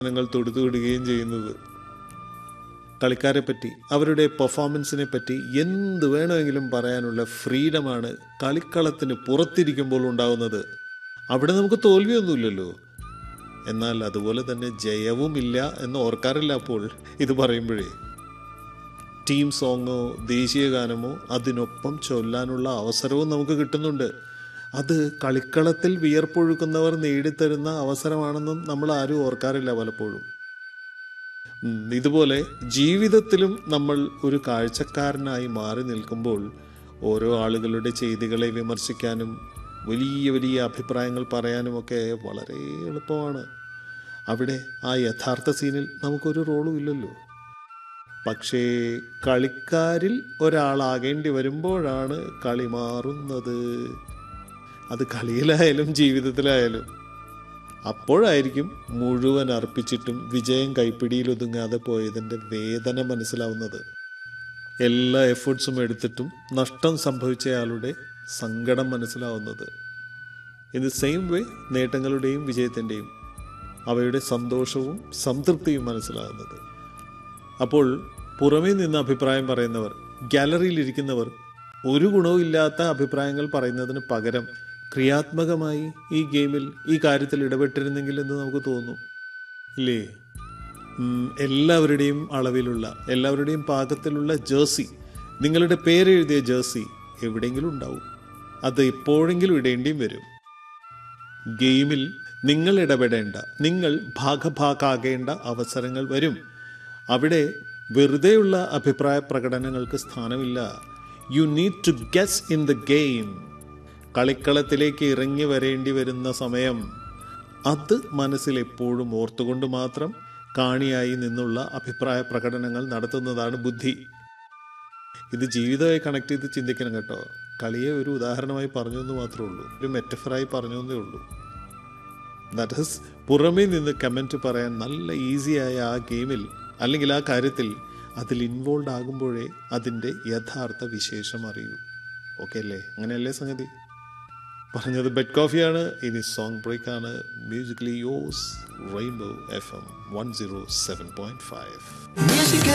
നിങ്ങൾ തൊടുത്തുവിടുകയും ചെയ്യുന്നത് കളിക്കാരെ പറ്റി അവരുടെ പെർഫോമൻസിനെ പറ്റി എന്ത് വേണമെങ്കിലും പറയാനുള്ള ഫ്രീഡമാണ് കളിക്കളത്തിന് പുറത്തിരിക്കുമ്പോൾ ഉണ്ടാകുന്നത് അവിടെ നമുക്ക് തോൽവിയൊന്നുമില്ലല്ലോ എന്നാൽ അതുപോലെ തന്നെ ജയവുമില്ല എന്ന് ഓർക്കാറില്ല അപ്പോൾ ഇത് പറയുമ്പോഴേ ടീം സോങ്ങോ ദേശീയ ഗാനമോ അതിനൊപ്പം ചൊല്ലാനുള്ള അവസരവും നമുക്ക് കിട്ടുന്നുണ്ട് അത് കളിക്കളത്തിൽ വിയർപ്പൊഴുക്കുന്നവർ നേടിത്തരുന്ന അവസരമാണെന്നും നമ്മൾ ആരും ഓർക്കാറില്ല പലപ്പോഴും ഉം, ഇതുപോലെ ജീവിതത്തിലും നമ്മൾ ഒരു കാഴ്ചക്കാരനായി മാറി നിൽക്കുമ്പോൾ ഓരോ ആളുകളുടെ ചെയ്തികളെ വിമർശിക്കാനും വലിയ വലിയ അഭിപ്രായങ്ങൾ പറയാനുമൊക്കെ വളരെ എളുപ്പമാണ് അവിടെ ആ യഥാർത്ഥ സീനിൽ നമുക്കൊരു റോളും ഇല്ലല്ലോ പക്ഷേ കളിക്കാരിൽ ഒരാളാകേണ്ടി വരുമ്പോഴാണ് കളി മാറുന്നത് അത് കളിയിലായാലും ജീവിതത്തിലായാലും അപ്പോഴായിരിക്കും മുഴുവൻ അർപ്പിച്ചിട്ടും വിജയം കൈപ്പിടിയിൽ ഒതുങ്ങാതെ പോയതിൻ്റെ വേദന മനസ്സിലാവുന്നത് എല്ലാ എഫേർട്സും എടുത്തിട്ടും നഷ്ടം സംഭവിച്ചയാളുടെ സങ്കടം മനസ്സിലാവുന്നത് ഇൻ ദി സെയിം വേ നേട്ടങ്ങളുടെയും വിജയത്തിൻ്റെയും അവയുടെ സന്തോഷവും സംതൃപ്തിയും മനസ്സിലാകുന്നത് അപ്പോൾ പുറമേ നിന്ന് അഭിപ്രായം പറയുന്നവർ ഗാലറിയിൽ ഇരിക്കുന്നവർ ഒരു ഗുണവും ഇല്ലാത്ത അഭിപ്രായങ്ങൾ പറയുന്നതിന് പകരം ക്രിയാത്മകമായി ഈ ഗെയിമിൽ ഈ കാര്യത്തിൽ ഇടപെട്ടിരുന്നെങ്കിൽ എന്ന് നമുക്ക് തോന്നും ഇല്ലേ ഉം, എല്ലാവരുടെയും അളവിലുള്ള എല്ലാവരുടെയും പാകത്തിലുള്ള ജേഴ്സി നിങ്ങളുടെ പേരെഴുതിയ ജേഴ്സി എവിടെയെങ്കിലും ഉണ്ടാവും അത് എപ്പോഴെങ്കിലും ഇടേണ്ടിയും വരും ഗെയിമിൽ നിങ്ങൾ ഇടപെടേണ്ട നിങ്ങൾ ഭാഗഭാക്കാകേണ്ട അവസരങ്ങൾ വരും അവിടെ വെറുതെയുള്ള അഭിപ്രായ പ്രകടനങ്ങൾക്ക് സ്ഥാനമില്ല you need to guess in the game കളിക്കളത്തിലേക്ക് ഇറങ്ങി വരേണ്ടി വരുന്ന സമയം അത് മനസ്സിൽ എപ്പോഴും ഓർത്തുകൊണ്ട് മാത്രം കാണിയായി നിന്നുള്ള അഭിപ്രായ പ്രകടനങ്ങൾ നടത്തുന്നതാണ് ബുദ്ധി ഇത് ജീവിതമായി കണക്ട് ചെയ്ത് ചിന്തിക്കണം കേട്ടോ കളിയെ ഒരു ഉദാഹരണമായി പറഞ്ഞു എന്ന് മാത്രമേ ഉള്ളൂ ഒരു മെറ്റഫറായി പറഞ്ഞു എന്നേ ഉള്ളൂ ദാറ്റ് ഇസ് പുറമേ നിന്ന് കമൻറ്റ് പറയാൻ നല്ല ഈസിയായ ആ ഗെയിമിൽ അല്ലെങ്കിൽ ആ കാര്യത്തിൽ അതിൽ ഇൻവോൾവ് ആകുമ്പോഴേ അതിൻ്റെ യഥാർത്ഥ വിശേഷം അറിയൂ ഓക്കെ അല്ലേ അങ്ങനെയല്ലേ സംഗതി പറഞ്ഞത് ബെഡ് കോഫിയാണ് ഇനി സോങ് ബ്രേക്ക് ആണ് musically yours rainbow F M one zero seven point five